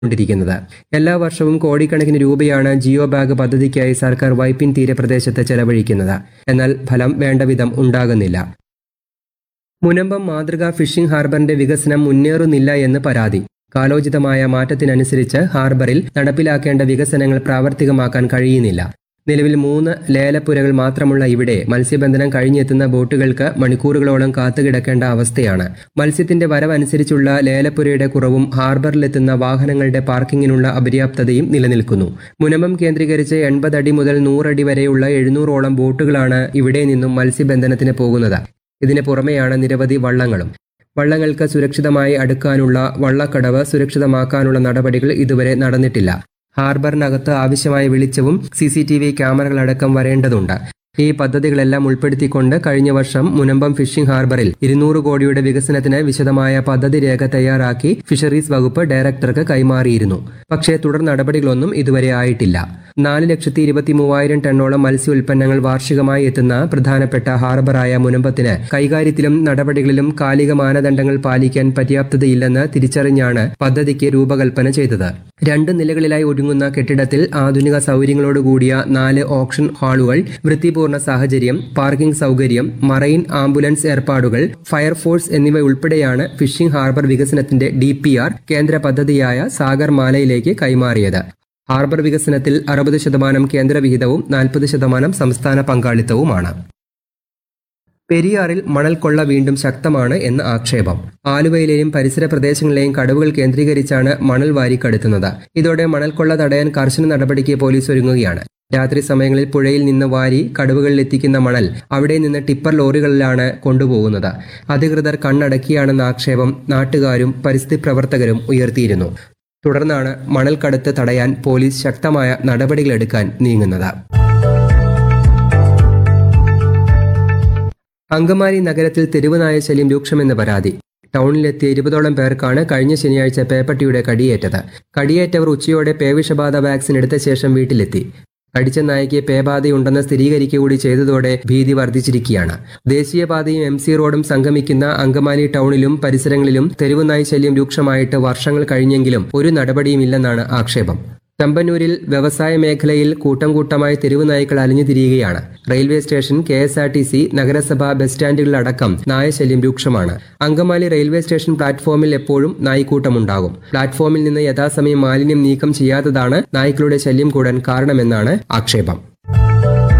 കൊണ്ടിരിക്കുന്നത് എല്ലാ വർഷവും കോടിക്കണക്കിന് രൂപയാണ് ജിയോ ബാഗ് പദ്ധതിക്കായി സർക്കാർ വൈപ്പിൻ തീരപ്രദേശത്ത് ചെലവഴിക്കുന്നത് എന്നാൽ ഫലം വേണ്ടവിധം ഉണ്ടാകുന്നില്ല മുനമ്പം മാതൃകാ ഫിഷിംഗ് ഹാർബറിന്റെ വികസനം മുന്നേറുന്നില്ല എന്ന് പരാതി കാലോചിതമായ മാറ്റത്തിനനുസരിച്ച് ഹാർബറിൽ നടപ്പിലാക്കേണ്ട വികസനങ്ങൾ പ്രാവർത്തികമാക്കാൻ കഴിയുന്നില്ല നിലവിൽ മൂന്ന് ലേലപ്പുരകൾ മാത്രമുള്ള ഇവിടെ മത്സ്യബന്ധനം കഴിഞ്ഞെത്തുന്ന ബോട്ടുകൾക്ക് മണിക്കൂറുകളോളം കാത്തുകിടക്കേണ്ട അവസ്ഥയാണ് മത്സ്യത്തിന്റെ വരവനുസരിച്ചുള്ള ലേലപ്പുരയുടെ കുറവും ഹാർബറിലെത്തുന്ന വാഹനങ്ങളുടെ പാർക്കിങ്ങിനുള്ള അപര്യാപ്തതയും നിലനിൽക്കുന്നു മുനമ്പം കേന്ദ്രീകരിച്ച് എൺപത് അടി മുതൽ നൂറടി വരെയുള്ള എഴുന്നൂറോളം ബോട്ടുകളാണ് ഇവിടെ നിന്നും മത്സ്യബന്ധനത്തിന് പോകുന്നത് ഇതിന് പുറമെയാണ് നിരവധി വള്ളങ്ങളും വള്ളങ്ങൾക്ക് സുരക്ഷിതമായി അടുക്കാനുള്ള വള്ളക്കടവ് സുരക്ഷിതമാക്കാനുള്ള നടപടികൾ ഇതുവരെ നടന്നിട്ടില്ല ഹാർബറിനകത്ത് ആവശ്യമായ വെളിച്ചവും സി സി ടി വി ക്യാമറകളടക്കം വരേണ്ടതുണ്ട് ഈ പദ്ധതികളെല്ലാം ഉൾപ്പെടുത്തിക്കൊണ്ട് കഴിഞ്ഞ വർഷം മുനമ്പം ഫിഷിംഗ് ഹാർബറിൽ ഇരുന്നൂറ് കോടിയുടെ വികസനത്തിന് വിശദമായ പദ്ധതി രേഖ തയ്യാറാക്കി ഫിഷറീസ് വകുപ്പ് ഡയറക്ടർക്ക് കൈമാറിയിരുന്നു പക്ഷേ തുടർ നടപടികളൊന്നും ഇതുവരെ ആയിട്ടില്ല നാല് ലക്ഷത്തി ഇരുപത്തി മൂവായിരം ടണ്ണോളം മത്സ്യ ഉൽപ്പന്നങ്ങൾ വാർഷികമായി എത്തുന്ന പ്രധാനപ്പെട്ട ഹാർബറായ മുനമ്പത്തിന് കൈകാര്യത്തിലും നടപടികളിലും കാലിക മാനദണ്ഡങ്ങൾ പാലിക്കാൻ പര്യാപ്തതയില്ലെന്ന് തിരിച്ചറിഞ്ഞാണ് പദ്ധതിക്ക് രൂപകൽപ്പന ചെയ്തത് രണ്ട് നിലകളിലായി ഒരുങ്ങുന്ന കെട്ടിടത്തിൽ ആധുനിക സൗകര്യങ്ങളോടുകൂടിയ നാല് ഓപ്ഷൻ ഹാളുകൾ വൃത്തിപൂർണ്ണ സാഹചര്യം പാർക്കിംഗ് സൗകര്യം മറൈൻ ആംബുലൻസ് ഏർപ്പാടുകൾ ഫയർഫോഴ്സ് എന്നിവ ഉൾപ്പെടെയാണ് ഫിഷിംഗ് ഹാർബർ വികസനത്തിന്റെ ഡി കേന്ദ്ര പദ്ധതിയായ സാഗർ മാലയിലേക്ക് കൈമാറിയത് ഹാർബർ വികസനത്തിൽ അറുപത് ശതമാനം കേന്ദ്ര വിഹിതവും നാൽപ്പത് ശതമാനം സംസ്ഥാന പങ്കാളിത്തവുമാണ് പെരിയാറിൽ മണൽക്കൊള്ള വീണ്ടും ശക്തമാണ് എന്ന് ആക്ഷേപം ആലുവയിലെയും പരിസര പ്രദേശങ്ങളിലെയും കടവുകൾ കേന്ദ്രീകരിച്ചാണ് മണൽ വാരിക്കടത്തുന്നത് ഇതോടെ മണൽക്കൊള്ള തടയാൻ കർശന നടപടിക്ക് പോലീസ് ഒരുങ്ങുകയാണ് രാത്രി സമയങ്ങളിൽ പുഴയിൽ നിന്ന് വാരി കടവുകളിൽ എത്തിക്കുന്ന മണൽ അവിടെ നിന്ന് ടിപ്പർ ലോറികളിലാണ് കൊണ്ടുപോകുന്നത് അധികൃതർ കണ്ണടക്കിയാണെന്ന ആക്ഷേപം നാട്ടുകാരും പരിസ്ഥിതി പ്രവർത്തകരും ഉയർത്തിയിരുന്നു തുടർന്നാണ് മണൽക്കടത്ത് തടയാൻ പോലീസ് ശക്തമായ നടപടികളെടുക്കാൻ നീങ്ങുന്നത് അങ്കമാലി നഗരത്തിൽ തെരുവുനായ ശല്യം രൂക്ഷമെന്ന് പരാതി ടൗണിലെത്തിയ ഇരുപതോളം പേർക്കാണ് കഴിഞ്ഞ ശനിയാഴ്ച പേപ്പട്ടിയുടെ കടിയേറ്റത് കടിയേറ്റവർ ഉച്ചയോടെ പേവിഷബാധ വാക്സിൻ എടുത്ത ശേഷം വീട്ടിലെത്തി കടിച്ച നായയ്ക്ക് പേബാധയുണ്ടെന്ന് സ്ഥിരീകരിക്കുക കൂടി ചെയ്തതോടെ ഭീതി വർദ്ധിച്ചിരിക്കുകയാണ് ദേശീയപാതയും എം സി റോഡും സംഗമിക്കുന്ന അങ്കമാലി ടൗണിലും പരിസരങ്ങളിലും തെരുവുനായ് ശല്യം രൂക്ഷമായിട്ട് വർഷങ്ങൾ കഴിഞ്ഞെങ്കിലും ഒരു നടപടിയുമില്ലെന്നാണ് ആക്ഷേപം തമ്പന്നൂരിൽ വ്യവസായ മേഖലയിൽ കൂട്ടം കൂട്ടമായി തെരുവ് നായ്ക്കൾ അലിഞ്ഞു തിരിയുകയാണ് railway station K S R T C നഗരസഭ ബസ് സ്റ്റാൻഡുകളിലടക്കം നായശല്യം രൂക്ഷമാണ് അങ്കമാലി റെയിൽവേ സ്റ്റേഷൻ പ്ലാറ്റ്ഫോമിൽ എപ്പോഴും നായ്ക്കൂട്ടമുണ്ടാകും പ്ലാറ്റ്ഫോമിൽ നിന്ന് യഥാസമയം മാലിന്യം നീക്കം ചെയ്യാത്തതാണ് നായ്ക്കളുടെ ശല്യം കൂടാൻ കാരണമെന്നാണ് ആക്ഷേപം